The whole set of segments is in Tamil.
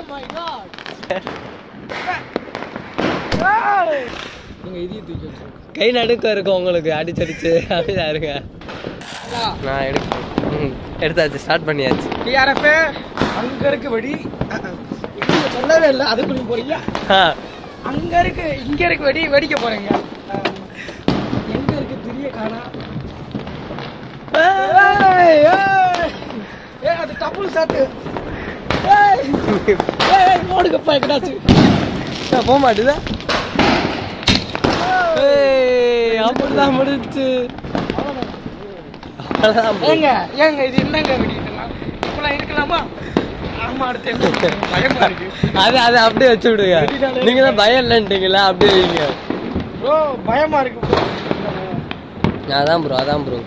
மை காட் நீங்க இதையும் தூக்கி வச்சிருக்கோம் கை நடுக்கம் இருக்கும் உங்களுக்கு அடிச்சடிச்சு அப்படிதான் இருங்க நான் எடுக்கிறேன் ம், எடுத்தாச்சு ஸ்டார்ட் பண்ணியாச்சு டிஆர்எஃப் அங்க இருக்கு வெடி அஹ், அஹ். நீங்க சொல்லவே இல்லை அதுக்குள்ளேயும் போறீங்க ஆ, அங்க இருக்கு இங்க இருக்கு வெடி வெடிக்க போறீங்க அஹ், எங்க இருக்கு திரிய காணா ஏய், ஏய். ஏய், அது டபுள் ஷாட் ஏய் ஏய் ஓடுங்கப்பா எங்கடாச்சு நான் போக மாட்டேதா ஏய், அப்படிதான் முடிச்சு அவ்வளவுதான் bro. ஏங்க ஏங்க இது என்னங்க வெடி இதெல்லாம் இப்பெல்லாம் இருக்கலாமா ஆமா அடுத்து என்ன பயமா இருக்கு அது அது அப்படியே வச்சு விடுங்க நீங்க தான் பயம் இல்லைன்றீங்களா அப்படியே வைங்க ப்ரோ பயமா இருக்கு bro. அதான் ப்ரோ அதான் ப்ரோ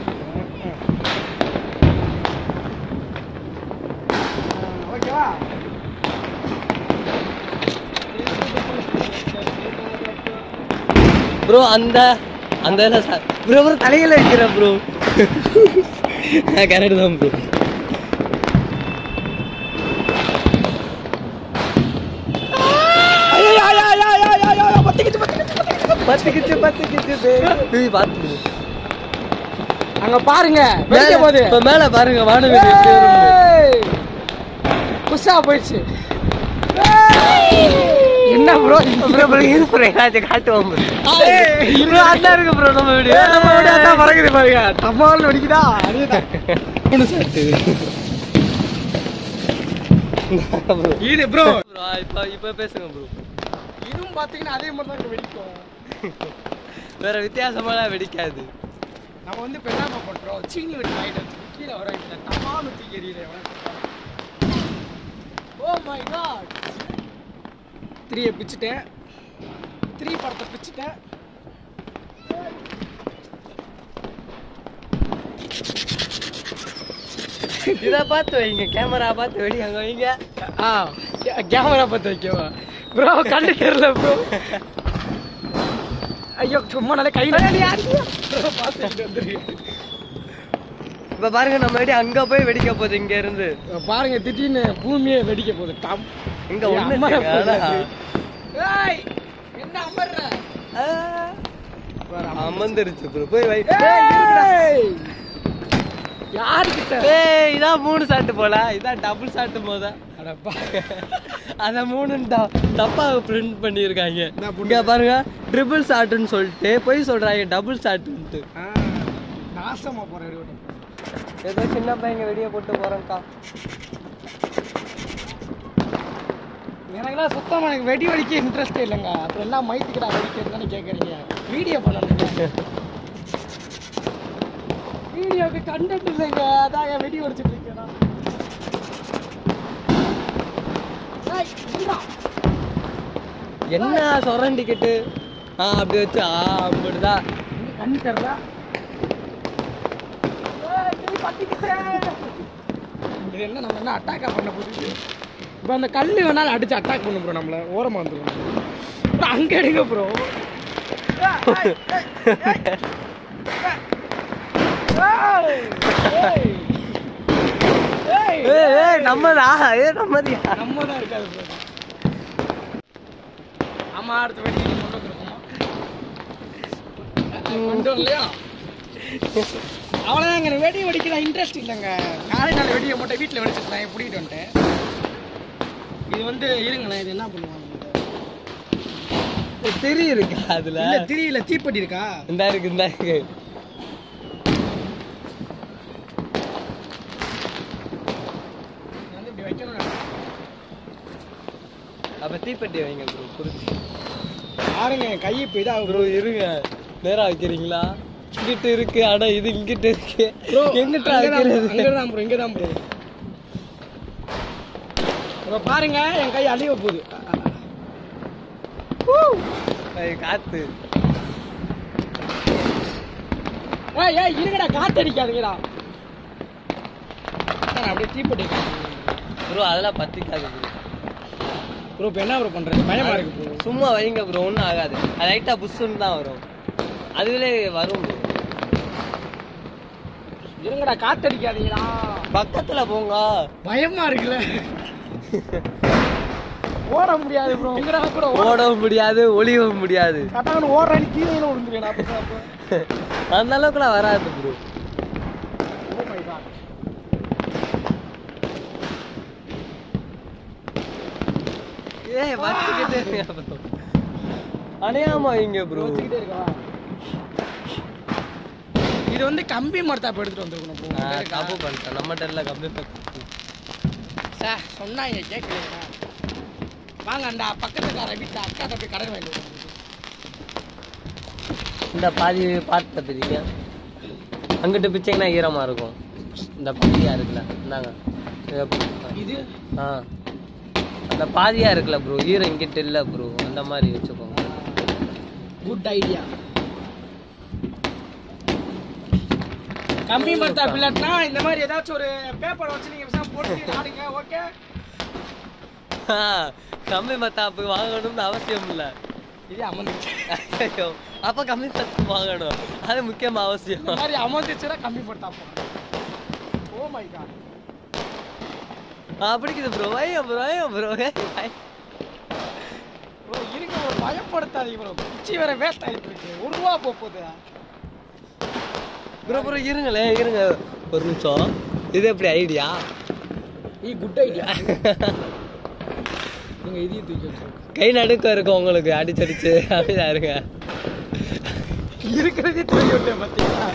ஓகேவா ப்ரோ அந்த அந்த இதில் சார் ப்ரோ ப்ரோ தலையில வைக்கிற ப்ரோ கரெக்ட் தான் ப்ரோ ஐயோ ஐயோ ஐயோ ஐயோ ஐயோ ஐயோ பத்திக்கிச்சு பத்திக்கிச்சு பத்திக்கிச்சு பத்து கிச்சு பத்து கிச்சு பார்த்து அங்க பாருங்க வெடிக்க போகுது இப்போ மேலே பாருங்க வான வெடி எப்படி வரும்னு. ஏய். புஷா போயிடுச்சு ஏய். என்ன ப்ரோ ப்ரோ ப்ரோ இது ப்ரோ ஏதாச்சும் காட்டுவோம் ப்ரோ ஏய், ப்ரோ அதான் இருக்கு ப்ரோ நம்ம வீடியோ நம்ம விட அதான் பறக்குது பாருங்க டமால் வெடிக்குதா அதேதான் மூணு சாட்டு ப்ரோ இது ப்ரோ ப்ரோ இப்போ இப்போ பேசுங்க ப்ரோ இதுவும் பாத்தீங்கன்னா அதே மாதிரி தான் வெடிக்கும் வேற வித்தியாசமாலாம் வெடிக்காது நம்ம வந்து இப்போ என்ன பண்றோம் சீனி வெடி வாங்கிட்டு வந்து கீழே வர இந்த டமால் தூக்கி எறியல ஓ மை காட் த்ரீயை பிச்சுட்டேன் த்ரீ படத்தை பிச்சுட்டேன் இதை பார்த்து வைங்க கேமரா பார்த்து வெடி அங்கே வைங்க ஆ கேமரா பார்த்து வைக்கவா ப்ரோ கண்டு தெரியல ப்ரோ ஐயோ சும்மா நல்லா கையில் ப்ரோ பார்த்துக்கிட்டு வந்துருக்கு இப்போ பாருங்க நம்ம வெடி அங்கே போய் வெடிக்க போகுது இங்க இருந்து பாருங்க திடீர்னு பூமியே வெடிக்க போகுது டம் இங்க ஏய், ஒண்ணு அமர இல்லைங்க, போகுது. அதான். ஏய் என்ன அமர்ற பாரு, அமர்ந்து. அமர்ந்துருச்சு ப்ரோ போய் வை ஏய் யாருக்கிட்ட ஏய் இதான் மூணு சாட்டு போல இதான் டபுள் சாட்டு போதா அடப்பா அத மூணு தப்பா பிரிண்ட் பண்ணியிருக்காங்க நான் இங்க பாருங்க ட்ரிபிள் ஷாட்டுன்னு சொல்லிட்டு போய் சொல்றாங்க டபுள் ஷாட்டுன்ட்டு ஆ, நாசமா போறேன் இருக்கட்டும். ஏதோ சின்ன பையங்க வெடியை போட்டு போறேன்க்கா எனக்குலாம் சுத்தமா எனக்கு வெடி வெடிக்க இன்ட்ரெஸ்ட் இல்லைங்க அப்புறம் எல்லாம் மைத்துக்கிட்ட வெடிக்கிறதுன்னு கேட்குறீங்க வீடியோ பண்ணணுங்க வீடியோக்கு கண்டென்ட் இல்லைங்க அதாங்க வெடி வெடிச்சிட்டு இருக்கேன் நான். ஏய், இருடா. என்ன சொரன் டிக்கெட்டு ஆ அப்படி வச்சு ஆ அப்படிதான் இங்க கண்ணு தெரியல ஏய், நீ பத்திக்கிட்டே. இது என்ன நம்ம என்ன அட்டாக்கா பண்ண போகுது இப்போ அந்த கல் வேணாலும் அடிச்சு அட்டாக் பண்ண ப்ரோ நம்மள ஓரமா வந்துடும் ப்ரோ அங்க எடுங்க ப்ரோ ஏய் ஏய் நம்மதா ஏ நம்மதியா நம்ம தான் இருக்காது ப்ரோ ஆமா அடுத்த வெடி கொண்டு வந்துருக்கோமா கொண்டு வரலையா அவ்வளோதாங்க எனக்கு வெடி வெடிக்கிற இன்ட்ரெஸ்ட் இல்லைங்க நாளை நாள் வெடியை மட்டும் வீட்டில் வெடிச்சிருந்தேன் பிடிக்கிட்டு வந்துட்டேன் இது வந்து இருங்களேன் இது என்ன பண்ணுவாங்க திரி இருக்கா அதுல இல்ல திரியில தீப்பெட்டி இருக்கா இந்தா இருக்கு இந்தா இருக்கு இது வந்து இப்படி வைக்கணும் அப்ப தீப்பெட்டி வைங்க ப்ரோ புரிஞ்சு பாருங்க என் கை இப்போ இதாக ப்ரோ இருங்க நேரா வைக்கிறீங்களா இங்கிட்டு இருக்கு ஆனா இது இங்கிட்டு இருக்கு ப்ரோ எங்கிட்ட அங்கே வைக்கிறது தான் ப்ரோ இங்கே தான் ப்ரோ ப்ரோ பாருங்க என் கை அழிய போகுது ஐய், காத்து ஏய் ஏய் இருங்கடா காத்து அடிக்காதீங்கடா நான் அப்படியே தீப்பெட்டி ப்ரோ அதெல்லாம் பத்திக்காது ப்ரோ ப்ரோ இப்போ என்ன ப்ரோ பண்ணுறது பயமா இருக்கு ப்ரோ சும்மா வைங்க ப்ரோ ஒன்றும் ஆகாது அது லைட்டாக புஷ்ஷுன்னு தான் வரும் அதுவே வரும் bro. இருங்கடா காத்து அடிக்காதீங்கடா பக்கத்துல போங்க பயமா இருக்குல்ல ஓட முடியாது ப்ரோ எங்கடா கூட ஓட ஓடவும் முடியாது ஒளியவும் முடியாது கட்டாங்கன்னு ஓடுற அடி கீழே விழுந்துருவேன் அப்போ அப்போ அந்த அளவுக்குலாம் வராது ப்ரோ ஓ மை காட் ஏய் வச்சுக்கிட்டே இருங்க ப்ரோ அணையாம வைங்க ப்ரோ வச்சுக்கிட்டே இருக்கவா இது வந்து கம்பி மரத்தாப்பு எடுத்துட்டு வந்திருக்கணும் ப்ரோ நான் தப்பு பண்ணிட்டேன் நம்மகிட்ட எல்லாம் கம்மி பண்ணி சார் சொன்னாங்க கேட்கலையா வாங்க அந்த பக்கத்துக்கார வீட்டில் அக்கா தப்பி கடன் வாங்கி கொடுங்க. இந்த பாதி பார்த்து தப்பிங்க அங்கிட்டு பிச்சைங்கன்னா ஈரமா இருக்கும் இந்த பாதியா இருக்குல்ல இந்தாங்க இதை பிடிச்சிக்கோங்க. இது ஆ அந்த பாதியா இருக்குல்ல ப்ரோ ஈரம் இங்கிட்டு இல்ல ப்ரோ அந்த மாதிரி வச்சுக்கோங்க குட் ஐடியா கம்பி மரத்தாப்பு இல்லாட்டினா இந்த மாதிரி ஏதாச்சும் ஒரு பேப்பர் வச்சு நீங்க பேசாம போட்டு ஆடுங்க ஓகே ஆ, கம்மி மத்தாப்பு வாங்கணும்னு அவசியம் இல்ல இது அமர்ந்துச்சு ஐயோ அப்ப கம்மி மத்தாப்பு வாங்கணும் அது முக்கியமா அவசியம் இந்த மாதிரி அமர்ந்துச்சுன்னா கம்பி மரத்தாப்பு ஓ மை காட் ஆ பிடிக்குது ப்ரோ ஐயோ ப்ரோ ஐயோ ப்ரோ ப்ரோ இருங்க ஒரு பயப்படுத்தாதீங்க ப்ரோ குச்சி வேற வேஸ்ட் ஆகிட்டு இருக்கு ஒரு ரூபா போக போகுது ப்ரோ ப்ரோ இருங்களேன் இருங்க ஒரு நிமிஷம் இது எப்படி ஐடியா ஈ குட் ஐடியா நீங்க இதையும் தூக்கி வச்சுருங்க கை நடுக்கம் இருக்கும் உங்களுக்கு அடிச்சடிச்சு அப்படிதான் இருங்க இருக்கிறதே தூக்கி விட்டேன் பார்த்தீங்களா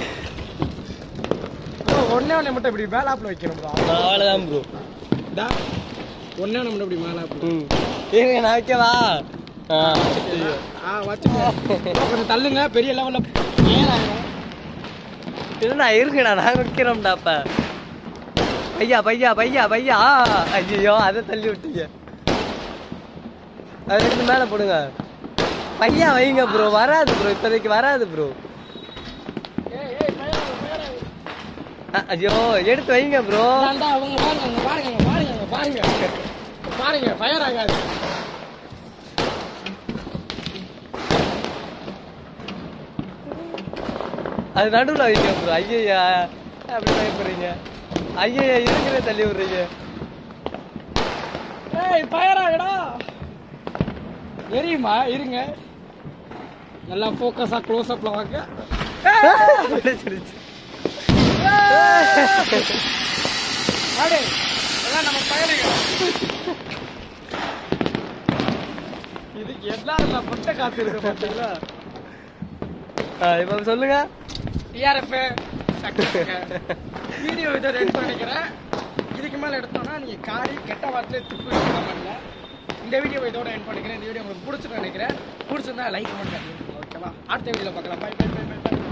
ப்ரோ ஒன்னே ஒன்னே மட்டும் இப்படி மேலாப்பில் வைக்கணும் ப்ரோ அவ்வளோதான் ப்ரோ டா ஒன்னே ஒன்று மட்டும் இப்படி மேலாப்பில் ம் இருங்க நான் வைக்கவா ஆ ஆ வச்சுக்கோ கொஞ்சம் தள்ளுங்க பெரிய லெவலில் ஏறாயிரும் இல்லைண்ணா இருக்குண்ணா நான் வைக்கிறோம்டா அப்ப பையா பையா பையா பையா ஐயோ அதை தள்ளி விட்டீங்க அது எடுத்து மேலே போடுங்க பையா வைங்க ப்ரோ வராது ப்ரோ இப்போதைக்கு வராது ப்ரோ ஏய் ஏய் பயராது பயராது ஐயோ எடுத்து வைங்க ப்ரோ இந்தாண்டா அவங்க பாருங்க அங்க பாருங்க அங்க பாருங்க அங்க பாருங்க பாருங்க ஃபயர் ஆகாது அது நடுவில் வைங்க ப்ரோ ஐயா அப்படி பயப்படுறீங்க ஐயா இருக்கிற தள்ளி விடுறீங்க ஏய் ஃபயர் ஆகடா எரியுமா இருங்க நல்லா ஃபோக்கஸாக க்ளோஸ் அப்ல வாங்க பிடிச்சிருச்சு. ஆடு எல்லாம் நம்ம பயலுங்க இதுக்கு எல்லாரும் பட்ட காத்து இருக்க பார்த்தீங்களா ஆ, இப்ப சொல்லுங்க டிஆர்எஃப் வீடியோ இதை ரெடி பண்ணிக்கிறேன் இதுக்கு மேலே எடுத்தோம்னா நீங்கள் காரி கெட்ட வார்த்தையில துப்பு கமெண்ட்ல இந்த வீடியோ இதோட என் பண்ணிக்கிறேன் இந்த வீடியோ உங்களுக்கு பிடிச்சிருக்கு நினைக்கிறேன் பிடிச்சிருந்தா லைக் பண்ணுங்க ஓகேவா அடுத்த வீடியோவில் பார்க்கலாம் பை பை பை பை